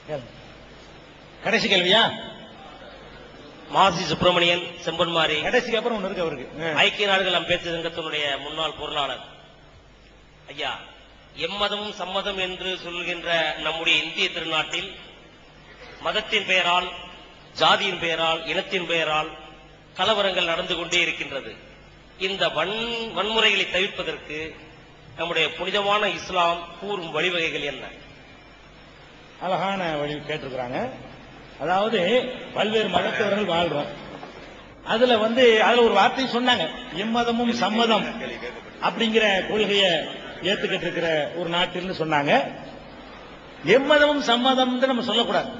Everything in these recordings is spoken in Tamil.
கேளுங்க. கடைசி கேள்வியா மாசி சுப்பிரமணியன் செம்பன்மாரி கடைசிக்கு அப்புறம் ஒண்ணு இருக்கு அவருக்கு ஆ. ஐக்கிய நாடுகள் அம்பேத்கர் சங்கத்தினுடைய முன்னாள் பொருளாளர் ஐயா எம்மதமும் சம்மதம் என்று சொல்கின்ற நம்முடைய இந்திய திருநாட்டில் மதத்தின் பெயரால் ஜாதியின் பெயரால் இனத்தின் பெயரால் கலவரங்கள் நடந்து கொண்டே இருக்கின்றது இந்த வன் வன்முறைகளை தவிர்ப்பதற்கு நம்முடைய புனிதமான இஸ்லாம் கூறும் வழிவகைகள் என்ன அழகான வழி கேட்டிருக்கிறாங்க அதாவது பல்வேறு மதத்தவர்கள் வாழ்றோம் அதுல வந்து அதுல ஒரு வார்த்தை சொன்னாங்க எம்மதமும் சம்மதம் அப்படிங்கிற கொள்கையை ஏத்துக்கிட்டு இருக்கிற ஒரு நாட்டில்னு சொன்னாங்க எம்மதமும் சம்மதம் நம்ம சொல்லக்கூடாது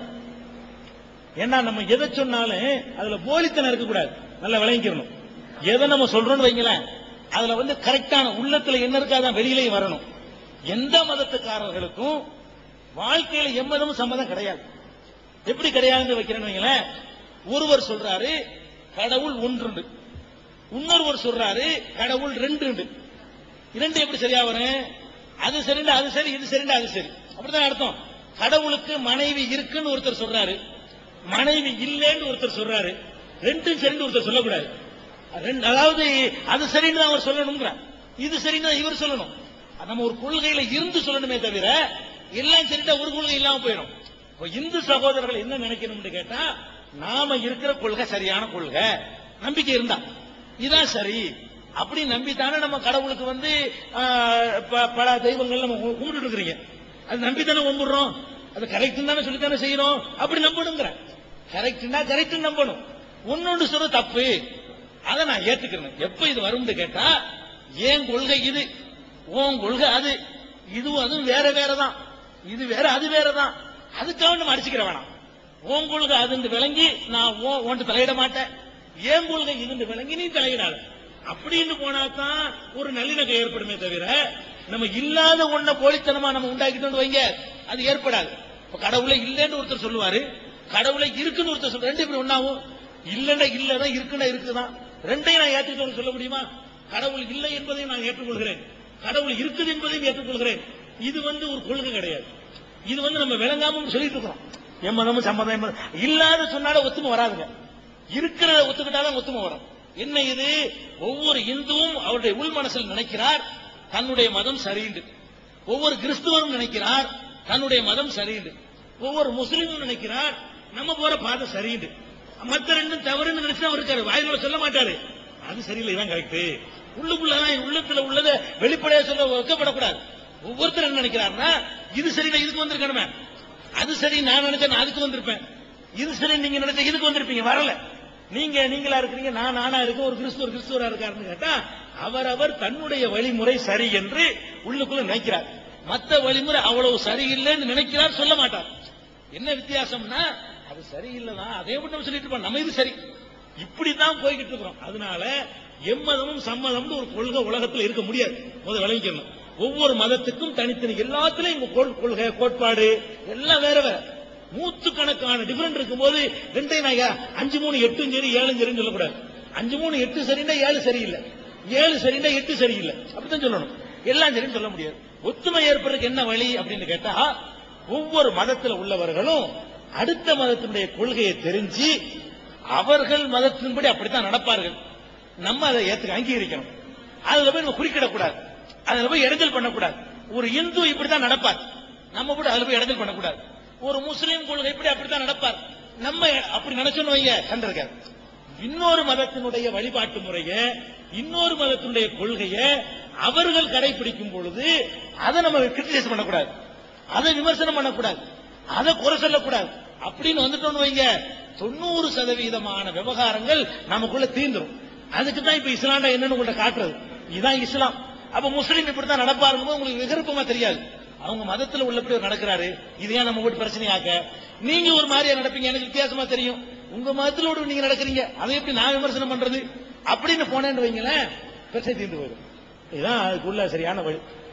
ஏன்னா நம்ம எதை சொன்னாலும் அதுல போலித்தனம் இருக்கக்கூடாது நல்லா விளங்கிக்கணும் எதை நம்ம சொல்றோம்னு வைங்களேன் அதுல வந்து கரெக்டான உள்ளத்துல என்ன இருக்காதான் வெளியிலேயும் வரணும் எந்த மதத்துக்காரர்களுக்கும் வாழ்க்கையில எம்மதமும் சம்மதம் கிடையாது எப்படி கிடையாதுன்னு வைக்கிறேன்னு வைங்களேன் ஒருவர் சொல்றாரு கடவுள் ஒன்று இன்னொருவர் சொல்றாரு கடவுள் ரெண்டு இரண்டு எப்படி சரியா வரும் அது சரிண்டா அது சரி இது சரிண்டா அது சரி அப்படிதான் அர்த்தம் கடவுளுக்கு மனைவி இருக்குன்னு ஒருத்தர் சொல்றாரு மனைவி இல்லைன்னு ஒருத்தர் சொல்றாரு ரெண்டும் சரின்னு ஒருத்தர் சொல்லக்கூடாது ரெண்டு அதாவது அது சரின்னு தான் அவர் சொல்லணுங்கிறார் இது சரின்னு தான் இவர் சொல்லணும் அது நம்ம ஒரு கொள்கையில இருந்து சொல்லணுமே தவிர எல்லாம் சரிட்டா ஒரு கொள்கை இல்லாம போயிடும் இப்ப இந்து சகோதரர்கள் என்ன நினைக்கணும்னு கேட்டா நாம இருக்கிற கொள்கை சரியான கொள்கை நம்பிக்கை இருந்தா இதான் சரி அப்படி நம்பித்தானே நம்ம கடவுளுக்கு வந்து ஆ, ப- பல தெய்வங்கள் நம்ம கு- கும்பிட்டு இருக்கிறீங்க அது நம்பித்தானே கும்பிடுறோம் அது கரெக்ட் தானே சொல்லித்தானே செய்யறோம் அப்படி நம்பணுங்கிற கரெக்ட்னா கரெக்ட் நம்பணும் ஒன்னொன்று சொல்ற தப்பு அதை நான் ஏத்துக்கிறேன் எப்ப இது வரும்னு கேட்டா ஏன் கொள்கை இது உன் கொள்கை அது இதுவும் அதுவும் வேற வேற தான் இது வேற அது வேற தான் அதுக்காக நம்ம அடிச்சுக்கிற வேணாம் உன் கொள்கை அதுன்னு விளங்கி நான் உன் உன்கிட்ட தலையிட மாட்டேன் ஏன் கொள்கை இதுன்னு விளங்கி நீ தலையிடாத அப்படின்னு போனா தான் ஒரு நல்லிணக்கம் ஏற்படுமே தவிர நம்ம இல்லாத ஒண்ண போலித்தனமா நம்ம உண்டாக்கிட்டோம்னு வைங்க அது ஏற்படாது இப்ப கடவுளை இல்லைன்னு ஒருத்தர் சொல்லுவாரு கடவுளை இருக்குன்னு ஒருத்தர் சொல்ற ரெண்டு பேரும் ஒண்ணாவும் இல்லன்னா இல்லதான் இருக்குன்னா இருக்குதான் ரெண்டையும் நான் ஏற்றுக்கொள்ள சொல்ல முடியுமா கடவுள் இல்லை என்பதையும் நான் ஏற்றுக்கொள்கிறேன் கடவுள் இருக்குது என்பதையும் ஏற்றுக்கொள்கிறேன் இது வந்து ஒரு கொள்கை கிடையாது இது வந்து நம்ம விளங்காம சொல்லிட்டு இருக்கிறோம் எம்மதமும் சம்மதம் எம்மதம் இல்லாத சொன்னால ஒத்துமை வராதுங்க இருக்கிறத ஒத்துக்கிட்டாதான் ஒத்துமை வரும் என்ன இது ஒவ்வொரு இந்துவும் அவருடைய உள் மனசில் நினைக்கிறார் தன்னுடைய மதம் சரிண்டு ஒவ்வொரு கிறிஸ்துவரும் நினைக்கிறார் தன்னுடைய மதம் சரிண்டு ஒவ்வொரு முஸ்லீமும் நினைக்கிறார் நம்ம போற பாதை சரிண்டு மத்த ரெண்டும் தவறுன்னு நினைச்சு அவர் இருக்காரு வாயில சொல்ல மாட்டாரு அது சரியில்லை இதான் கரெக்ட் உள்ளுக்குள்ளதான் உள்ளத்துல உள்ளதை வெளிப்படையா சொல்ல வைக்கப்படக்கூடாது ஒவ்வொருத்தர் என்ன நினைக்கிறாருன்னா இது சரியில்லை இதுக்கு வந்திருக்கணுமே அது சரி நான் நினைச்சேன் நான் அதுக்கு வந்திருப்பேன் இது சரி நீங்க நினைச்ச இதுக்கு வந்திருப்பீங்க வரல நீங்க நீங்களா இருக்கிறீங்க நான் நானா இருக்க ஒரு கிறிஸ்துவர் கிறிஸ்துவரா இருக்காருன்னு கேட்டா அவரவர் தன்னுடைய வழிமுறை சரி என்று உள்ளுக்குள்ள நினைக்கிறார் மத்த வழிமுறை அவ்வளவு சரியில்லைன்னு நினைக்கிறார் சொல்ல மாட்டார் என்ன வித்தியாசம்னா அது சரியில்லைதான் அதே மட்டும் நம்ம சொல்லிட்டு இருப்போம் நம்ம இது சரி இப்படிதான் போய்கிட்டு இருக்கிறோம் அதனால எம்மதமும் சம்மதம்னு ஒரு கொள்கை உலகத்துல இருக்க முடியாது முதல்ல விளங்கிக்கணும் ஒவ்வொரு மதத்துக்கும் தனித்தனி எல்லாத்துலயும் இங்க கொள்- கொள்கை கோட்பாடு எல்லாம் வேற வேற நூத்துக்கணக்கான டிஃபரெண்ட் இருக்கும்போது ரெண்டையும் நான் ஏ- அஞ்சு மூணு எட்டும் சரி ஏழும் சரின்னு சொல்லக்கூடாது அஞ்சு மூணு எட்டு சரின்னா ஏழு சரியில்லை ஏழு சரின்னா எட்டு சரியில்லை அப்படித்தான் சொல்லணும் எல்லாம் சரின்னு சொல்ல முடியாது ஒத்துமை ஏற்படுறதுக்கு என்ன வழி அப்படின்னு கேட்டா ஒவ்வொரு மதத்துல உள்ளவர்களும் அடுத்த மதத்தினுடைய கொள்கையை தெரிஞ்சு அவர்கள் மதத்தின்படி அப்படித்தான் நடப்பார்கள் நம்ம அதை ஏத்துக்க அங்கீகரிக்கணும் அதுல போய் நம்ம குறுக்கிடக்கூடாது அதுல போய் இடைஞ்சல் பண்ணக்கூடாது ஒரு இந்து இப்படித்தான் நடப்பார் நம்ம கூட அதுல போய் இடைஞ்சல் பண்ணக்கூடாது ஒரு முஸ்லீம் கொள்கை இப்படி அப்படித்தான் நடப்பார் நம்ம அப்படி நினைச்சோன்னு வைங்க கண்டிருக்காரு இன்னொரு மதத்தினுடைய வழிபாட்டு முறைய இன்னொரு மதத்தினுடைய கொள்கைய அவர்கள் கடைபிடிக்கும் பொழுது அதை நம்ம கிரிட்டிசைஸ் பண்ணக்கூடாது அதை விமர்சனம் பண்ணக்கூடாது அதை குறை சொல்லக்கூடாது அப்படின்னு வந்துட்டோம்னு வைங்க தொண்ணூறு சதவீதமான விவகாரங்கள் நமக்குள்ள தீந்துரும் அதுக்கு தான் இப்ப இஸ்லாம்டா என்னன்னு உங்கள்ட்ட காட்டுறது இதுதான் இஸ்லாம் அப்ப முஸ்லீம் இப்படித்தான் நடப்பாருங்க உங்களுக்கு விகற்பமா தெரியாது அவங்க மதத்துல உள்ளபடி அவர் நடக்கிறாரு இது ஏன் நம்ம வீட்டு பிரச்சனையாக்க நீங்க ஒரு மாதிரியா நடப்பீங்க எனக்கு வித்தியாசமா தெரியும் உங்க மதத்துல ஒரு நீங்க நடக்கிறீங்க அதை எப்படி நான் விமர்சனம் பண்றது அப்படின்னு போனேன்னு வைங்களேன் பிரச்சனை தீர்ந்து போயிடும் இதுதான் அதுக்குள்ள சரியான வழி